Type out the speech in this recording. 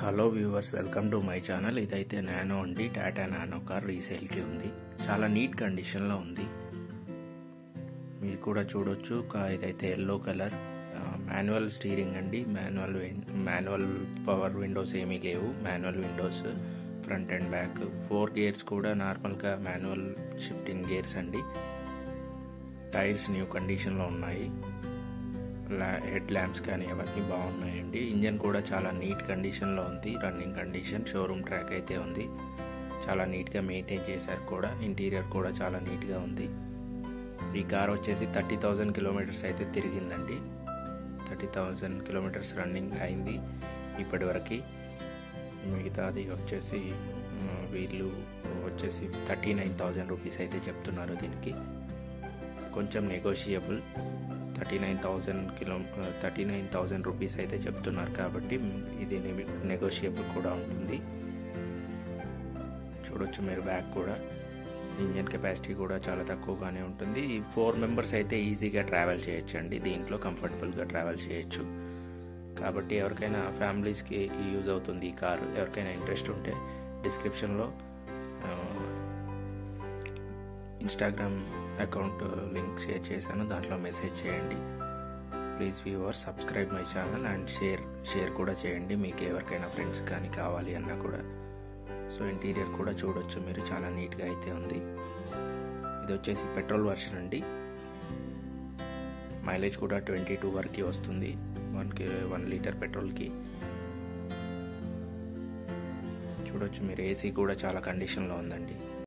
hello viewers welcome to my channel ఇదైతే Nano అండి Tata nano car రీసేల్కి ఉంది చాలా నీట్ కండిషన్లో ఉంది మీరు కూడా చూడొచ్చు కా- ఇదైతే ఎల్లో కలర్ మాన్యువల్ స్టీరింగ్ అండి మాన్యువల్ మాన్యువల్ పవర్ విండోస్ ఏమీ లేవు manual windows front and back four gears కూడా నార్మల్గా మాన్యువల్ షిఫ్టింగ్ గేర్స్ అండి టైర్స్ న్యూ కండిషన్లో ఉన్నాయి హెడ్ ల్యాంప్స్ కానీ అవన్నీ బాగున్నాయండి ఇంజన్ కూడా చాలా నీట్ కండిషన్లో ఉంది రన్నింగ్ కండిషన్ షోరూమ్ ట్రాక్ అయితే ఉంది చాలా నీట్గా మెయింటైన్ చేశారు కూడా ఇంటీరియర్ కూడా చాలా నీట్గా ఉంది ఈ కార్ వచ్చేసి థర్టీ థౌజండ్ కిలోమీటర్స్ అయితే తిరిగిందండి థర్టీ థౌజండ్ కిలోమీటర్స్ రన్నింగ్ అయింది ఇప్పటి వరకు మిగతాది వచ్చేసి ఆ, వీళ్ళు వచ్చేసి థర్టీ నైన్ థౌజండ్ రూపీస్ అయితే చెప్తున్నారు దీనికి కొంచెం negotiable thirty nine thousand kilo thirty nine thousand rupees అయితే చెప్తున్నారు కాబట్టి ఇది నెగోషియబుల్ కూడా ఉంటుంది చూడొచ్చు మీరు బ్యాక్ కూడా ఇంజన్ కెపాసిటీ కూడా చాలా తక్కువగానే ఉంటుంది ఫోర్ మెంబర్స్ అయితే ఈజీగా ట్రావెల్ చేయొచ్చు అండి దీంట్లో కంఫర్టబుల్గా ట్రావెల్ చేయొచ్చు కాబట్టి ఎవరికైనా ఫ్యామిలీస్కి యూజ్ అవుతుంది ఈ కారు ఎవరికైనా ఇంట్రెస్ట్ ఉంటే డిస్క్రిప్షన్లో ఇన్స్టాగ్రామ్ అకౌంట్ లింక్ షేర్ చేశాను దాంట్లో మెసేజ్ చేయండి please viewers subscribe my channel and share share కూడా చేయండి మీకు ఎవరికైనా ఫ్రెండ్స్ కానీ కావాలి అన్నా కూడా సో ఇంటీరియర్ కూడా చూడొచ్చు మీరు చాలా నీట్గా అయితే ఉంది ఇది వచ్చేసి పెట్రోల్ వర్షన్ అండి మైలేజ్ కూడా ట్వంటీ టూ వరకు వస్తుంది వన్కి వన్ లీటర్ పెట్రోల్కి చూడొచ్చు మీరు ఏసీ కూడా చాలా కండిషన్లో ఉందండి